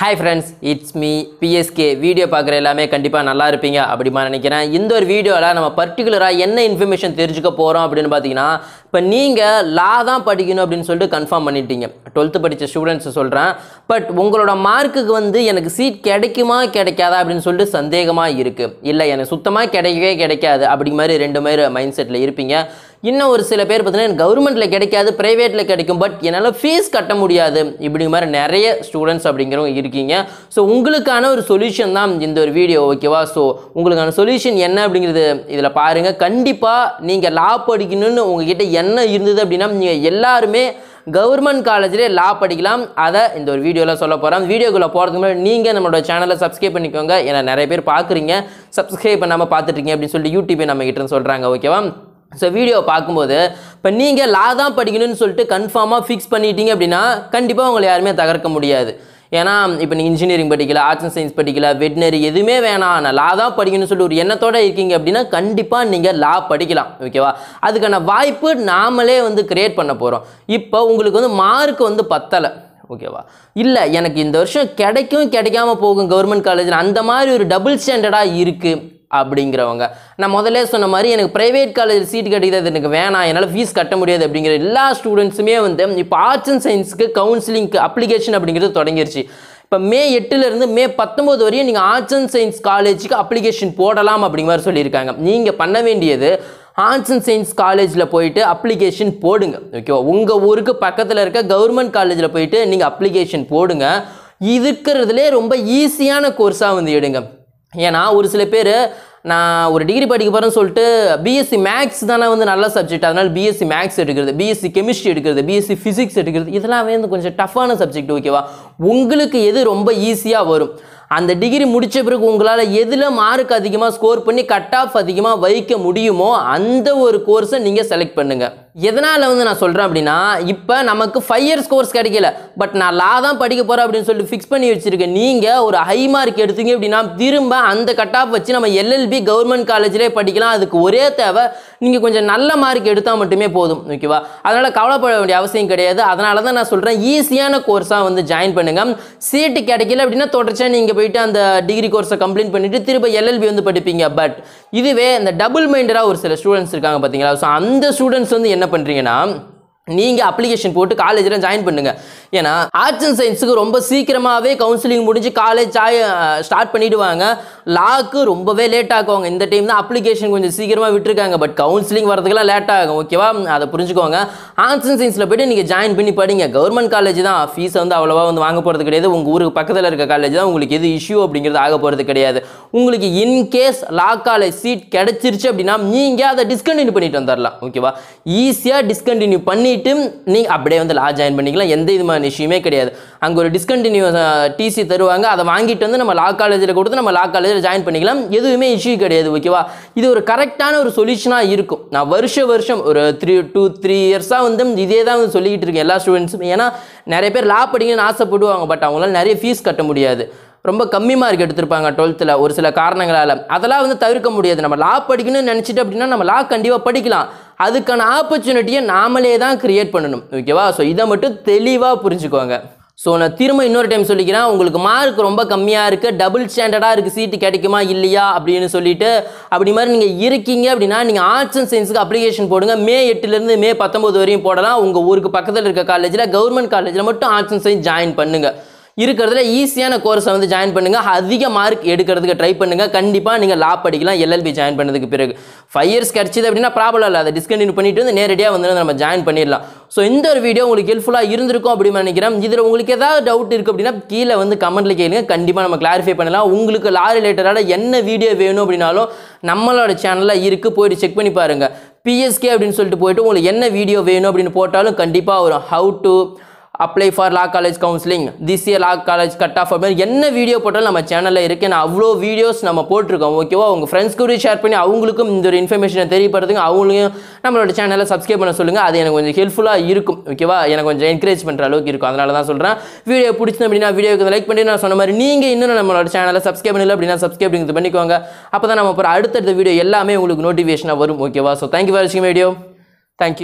hi friends it's me BSK video பார்க்குற எல்லாமே கண்டிப்பாக நல்லா இருப்பீங்க அப்படிமா நினைக்கிறேன் இந்த ஒரு வீடியோவில் நம்ம பர்டிகுலராக என்ன இன்ஃபர்மேஷன் தெரிஞ்சுக்க போகிறோம் அப்படின்னு பார்த்தீங்கன்னா இப்போ நீங்கள் லா தான் படிக்கணும் அப்படின்னு சொல்லிட்டு கன்ஃபார்ம் பண்ணிட்டீங்க டுவெல்த்து படித்த ஸ்டூடெண்ட்ஸ் சொல்கிறேன் பட் உங்களோட மார்க்குக்கு வந்து எனக்கு சீட் கிடைக்குமா கிடைக்காதா அப்படின்னு சொல்லிட்டு சந்தேகமாக இருக்குது இல்லை எனக்கு சுத்தமாக கிடைக்கவே கிடைக்காது அப்படிங்க மாதிரி ரெண்டு மாதிரி மைண்ட் செட்டில் இருப்பீங்க இன்னும் ஒரு சில பேர் பார்த்தீங்கன்னா கவர்மெண்ட்டில் கிடைக்காது ப்ரைவேட்டில் கிடைக்கும் பட் என்னால் ஃபீஸ் கட்ட முடியாது இப்படி மாதிரி நிறைய ஸ்டூடெண்ட்ஸ் அப்படிங்கிறவங்க இருக்கீங்க ஸோ உங்களுக்கான ஒரு சொல்யூஷன் தான் இந்த ஒரு வீடியோ ஓகேவா ஸோ உங்களுக்கான சொல்யூஷன் என்ன அப்படிங்கிறது இதில் பாருங்கள் கண்டிப்பாக நீங்கள் லா படிக்கணும்னு உங்ககிட்ட என்ன இருந்தது அப்படின்னா நீங்கள் எல்லாருமே கவர்மெண்ட் காலேஜ்லேயே லா படிக்கலாம் அதை இந்த ஒரு வீடியோவில் சொல்ல போகிறோம் வீடியோக்குள்ளே போகிறதுக்கு முன்னாடி நீங்கள் நம்மளோட சேனலை சப்ஸ்கிரைப் பண்ணிக்கோங்க ஏன்னா நிறைய பேர் பார்க்குறீங்க சப்ஸ்கிரைப் பண்ணாமல் பார்த்துட்ருக்கீங்க அப்படின்னு சொல்லிட்டு யூடியூபே நம்ம கிட்ட சொல்கிறாங்க ஓகேவா ஸோ வீடியோ பார்க்கும்போது இப்போ நீங்கள் லா தான் படிக்கணும்னு சொல்லிட்டு கன்ஃபார்மாக ஃபிக்ஸ் பண்ணிட்டீங்க அப்படின்னா கண்டிப்பாக உங்களை யாருமே தகர்க்க முடியாது ஏன்னா இப்போ நீங்கள் இன்ஜினியரிங் படிக்கல ஆர்ட்ஸ் அண்ட் சயின்ஸ் படிக்கல வெட்னரி எதுவுமே வேணாம் நான் லா தான் படிக்கணும்னு சொல்லிட்டு ஒரு எண்ணத்தோட இருக்கீங்க அப்படின்னா கண்டிப்பாக நீங்கள் லா படிக்கலாம் ஓகேவா அதுக்கான வாய்ப்பு நாமளே வந்து கிரியேட் பண்ண போகிறோம் இப்போ உங்களுக்கு வந்து மார்க் வந்து பத்தலை ஓகேவா இல்லை எனக்கு இந்த வருஷம் கிடைக்கும் கிடைக்காம போகும் கவர்மெண்ட் காலேஜில் அந்த மாதிரி ஒரு டபுள் ஸ்டாண்டர்டாக இருக்குது அப்படிங்கிறவங்க நான் முதல்ல சொன்ன மாதிரி எனக்கு ப்ரைவேட் காலேஜ் சீட் கிடைக்கிறது எனக்கு வேணாம் என்னால் ஃபீஸ் கட்ட முடியாது அப்படிங்கிற எல்லா ஸ்டூடெண்ட்ஸுமே வந்து இப்போ ஆர்ட்ஸ் அண்ட் சயின்ஸுக்கு கவுன்சிலிங்க்கு அப்ளிகேஷன் அப்படிங்கிறது தொடங்கிருச்சு இப்போ மே எட்டுலேருந்து மே பத்தொம்போது வரையும் நீங்கள் ஆர்ட்ஸ் அண்ட் சயின்ஸ் காலேஜுக்கு அப்ளிகேஷன் போடலாம் அப்படிங்கிற மாதிரி சொல்லியிருக்காங்க நீங்கள் பண்ண வேண்டியது ஆர்ட்ஸ் அண்ட் சயின்ஸ் காலேஜில் போயிட்டு அப்ளிகேஷன் போடுங்க ஓகேவா உங்கள் ஊருக்கு பக்கத்தில் இருக்க கவர்மெண்ட் காலேஜில் போயிட்டு நீங்கள் அப்ளிகேஷன் போடுங்க இருக்கிறதுலே ரொம்ப ஈஸியான கோர்ஸாக வந்து எடுங்க ஏன்னா ஒரு சில பேர் நான் ஒரு டிகிரி படிக்க போகிறேன்னு சொல்லிட்டு பிஎஸ்சி மேக்ஸ் தானே வந்து நல்ல சப்ஜெக்ட் அதனால் பிஎஸ்சி மேக்ஸ் எடுக்கிறது பிஎஸ்சி கெமிஸ்ட்ரி எடுக்கிறது பிஎஸ்சி ஃபிசிக்ஸ் எடுக்கிறது இதெல்லாம் வந்து கொஞ்சம் டஃப்பான சப்ஜெக்ட் ஓகேவா உங்களுக்கு எது ரொம்ப ஈஸியாக வரும் அந்த டிகிரி முடித்த பிறகு உங்களால் எதில் மார்க் அதிகமாக ஸ்கோர் பண்ணி கட் ஆஃப் அதிகமாக வைக்க முடியுமோ அந்த ஒரு கோர்ஸை நீங்கள் செலக்ட் பண்ணுங்கள் எதனால் வந்து நான் சொல்கிறேன் அப்படின்னா இப்போ நமக்கு ஃபைவ் இயர்ஸ் கோர்ஸ் கிடைக்கல பட் நான் லா தான் படிக்க போகிறேன் அப்படின்னு சொல்லிட்டு ஃபிக்ஸ் பண்ணி வச்சுருக்கேன் நீங்கள் ஒரு ஹை மார்க் எடுத்தீங்க அப்படின்னா திரும்ப அந்த கட் ஆஃப் வச்சு நம்ம எல்எல்பி கவர்மெண்ட் காலேஜ்லேயே படிக்கலாம் அதுக்கு ஒரே தேவை நீங்கள் கொஞ்சம் நல்ல மார்க் எடுத்தால் மட்டுமே போதும் ஓகேவா அதனால் கவலைப்பட வேண்டிய அவசியம் கிடையாது அதனால தான் நான் சொல்கிறேன் ஈஸியான கோர்ஸாக வந்து ஜாயின் பண்ணுங்கள் சீட்டு கிடைக்கல அப்படின்னா தொடர்ச்சியாக நீங்கள் போயிட்டு அந்த டிகிரி கோர்ஸை கம்ப்ளீட் பண்ணிவிட்டு திரும்ப எல்எல்பி வந்து படிப்பீங்க பட் இதுவே இந்த டபுள் மைண்டடாக ஒரு சில ஸ்டூடெண்ட்ஸ் இருக்காங்க பார்த்தீங்களா ஸோ அந்த ஸ்டூடெண்ட்ஸ் வந்து என்ன பண்ணுறீங்கன்னா நீங்கள் அப்ளிகேஷன் போட்டு காலேஜில் ஜாயின் பண்ணுங்கள் ஏன்னா ஆர்ட்ஸ் அண்ட் சயின்ஸுக்கு ரொம்ப சீக்கிரமாகவே கவுன்சிலிங் முடிஞ்சு காலேஜ் ஆய ஸ்டார்ட் பண்ணிவிடுவாங்க லாக்கு ரொம்பவே லேட் ஆக்குவாங்க இந்த டைம் தான் அப்ளிகேஷன் கொஞ்சம் சீக்கிரமாக விட்டுருக்காங்க பட் கவுன்சிலிங் வரதுக்கெல்லாம் லேட் ஆகும் ஓகேவா அதை புரிஞ்சுக்கோங்க ஆர்ட்ஸ் அண்ட் சயின்ஸில் போய்ட்டு நீங்கள் ஜாயின் பண்ணி படிங்க கவர்மெண்ட் காலேஜ் தான் ஃபீஸ் வந்து அவ்வளோவா வந்து வாங்க போகிறது கிடையாது உங்கள் ஊருக்கு பக்கத்தில் இருக்க காலேஜ் தான் உங்களுக்கு எது இஷ்யூ அப்படிங்கிறது ஆக போகிறது கிடையாது உங்களுக்கு இன்கேஸ் லா காலேஜ் சீட் கிடச்சிருச்சு அப்படின்னா நீங்கள் அதை டிஸ்கண்டினியூ பண்ணிட்டு வந்துடலாம் ஓகேவா ஈஸியாக டிஸ்கண்டினியூ பண்ணிவிட்டு நீங்கள் அப்படியே வந்து லா ஜாயின் பண்ணிக்கலாம் எந்த விதமான இஷ்யூமே கிடையாது அங்கே ஒரு டிஸ்கண்டினியூ டிசி தருவாங்க அதை வாங்கிட்டு வந்து நம்ம லா காலேஜில் கொடுத்து நம்ம லா காலேஜில் ஜாயின் பண்ணிக்கலாம் எதுவுமே இஷ்யூ கிடையாது ஓகேவா இது ஒரு கரெக்டான ஒரு சொல்யூஷனாக இருக்கும் நான் வருஷ வருஷம் ஒரு த்ரீ டூ த்ரீ இயர்ஸாக வந்து இதே தான் வந்து சொல்லிக்கிட்டு இருக்கேன் எல்லா ஸ்டூடெண்ட்ஸும் ஏன்னா நிறைய பேர் லா படிக்கணும்னு ஆசைப்படுவாங்க பட் அவங்களால நிறைய ஃபீஸ் கட்ட முடியாது ரொம்ப கம்மி மார்க் எடுத்திருப்பாங்க டுவெல்த்தில் ஒரு சில காரணங்களால் அதெல்லாம் வந்து தவிர்க்க முடியாது நம்ம லா படிக்கணும்னு நினச்சிட்டு அப்படின்னா நம்ம லா கண்டிப்பாக படிக்கலாம் அதுக்கான ஆப்பர்ச்சுனிட்டியை நாமளே தான் க்ரியேட் பண்ணணும் ஓகேவா ஸோ இதை மட்டும் தெளிவாக புரிஞ்சுக்கோங்க ஸோ நான் திரும்ப இன்னொரு டைம் சொல்லிக்கிறேன் உங்களுக்கு மார்க் ரொம்ப கம்மியாக இருக்குது டபுள் ஸ்டாண்டர்டாக இருக்குது சீட்டு கிடைக்குமா இல்லையா அப்படின்னு சொல்லிட்டு அப்படி மாதிரி நீங்கள் இருக்கீங்க அப்படின்னா நீங்கள் ஆர்ட்ஸ் அண்ட் சயின்ஸுக்கு அப்ளிகேஷன் போடுங்க மே எட்டுலேருந்து மே பத்தொம்போது வரையும் போடலாம் உங்கள் ஊருக்கு பக்கத்தில் இருக்க காலேஜில் கவர்மெண்ட் காலேஜில் மட்டும் ஆர்ட்ஸ் அண்ட் சயின்ஸ் ஜாயின் பண்ணுங்கள் இருக்கிறதுல ஈஸியான கோர்ஸை வந்து ஜாயின் பண்ணுங்கள் அதிக மார்க் எடுக்கிறதுக்கு ட்ரை பண்ணுங்கள் கண்டிப்பாக நீங்கள் லா படிக்கலாம் எல்எல்பி ஜாயின் பண்ணதுக்கு பிறகு ஃபைவ் இயர்ஸ் கிடச்சிது அப்படின்னா ப்ராப்ளம் இல்லை அதை டிஸ்கண்டினியூ பண்ணிட்டு வந்து நேரடியாக வந்து நம்ம ஜாயின் பண்ணிடலாம் ஸோ இந்த ஒரு வீடியோ உங்களுக்கு ஹெல்ப்ஃபுல்லாக இருந்திருக்கும் அப்படின்னு நினைக்கிறேன் இதில் உங்களுக்கு ஏதாவது டவுட் இருக்குது அப்படின்னா கீழே வந்து கமெண்ட்டில் கேளுங்க கண்டிப்பாக நம்ம கிளாரிஃபை பண்ணலாம் உங்களுக்கு லா ரிலேட்டடாக என்ன வீடியோ வேணும் அப்படின்னாலும் நம்மளோட சேனலில் இருக்குது போயிட்டு செக் பண்ணி பாருங்கள் பிஎஸ்கே அப்படின்னு சொல்லிட்டு போயிட்டு உங்களுக்கு என்ன வீடியோ வேணும் அப்படின்னு போட்டாலும் கண்டிப்பாக வரும் how to apply for law college counselling this year law college cut off மாதிரி என்ன வீடியோ போட்டாலும் நம்ம சேனலில் இருக்கு நான் அவ்வளோ வீடியோஸ் நம்ம போட்டிருக்கோம் ஓகேவா உங்கள் ஃப்ரெண்ட்ஸ் கூட ஷேர் பண்ணி அவங்களுக்கும் இந்த ஒரு இன்ஃபர்மேஷனை தெரியப்படுத்துங்க அவங்களையும் நம்மளோட சேனலை சப்ஸ்கிரைப் பண்ண சொல்லுங்கள் அது எனக்கு கொஞ்சம் ஹெல்ப்ஃபுல்லாக இருக்கும் ஓகேவா எனக்கு கொஞ்சம் என்கரேஜ் பண்ணுற அளவுக்கு இருக்கும் அதனால தான் சொல்கிறேன் வீடியோ பிடிச்சது அப்படின்னா வீடியோக்கு லைக் பண்ணி நான் சொன்ன மாதிரி நீங்கள் இன்னும் நம்மளோட சேனலை சப்ஸ்கிரைப் பண்ணல அப்படின்னா சப்ஸ்கிரைப் பண்ணிக்கோங்க அப்போ தான் நம்ம அப்புறம் அடுத்தடுத்த வீடியோ எல்லாமே உங்களுக்கு நோட்டிஃபிகேஷனாக வரும் ஓகேவா ஸோ தேங்க்யூ ஃபார் வாட்சிங் வீடியோ தேங்க்யூ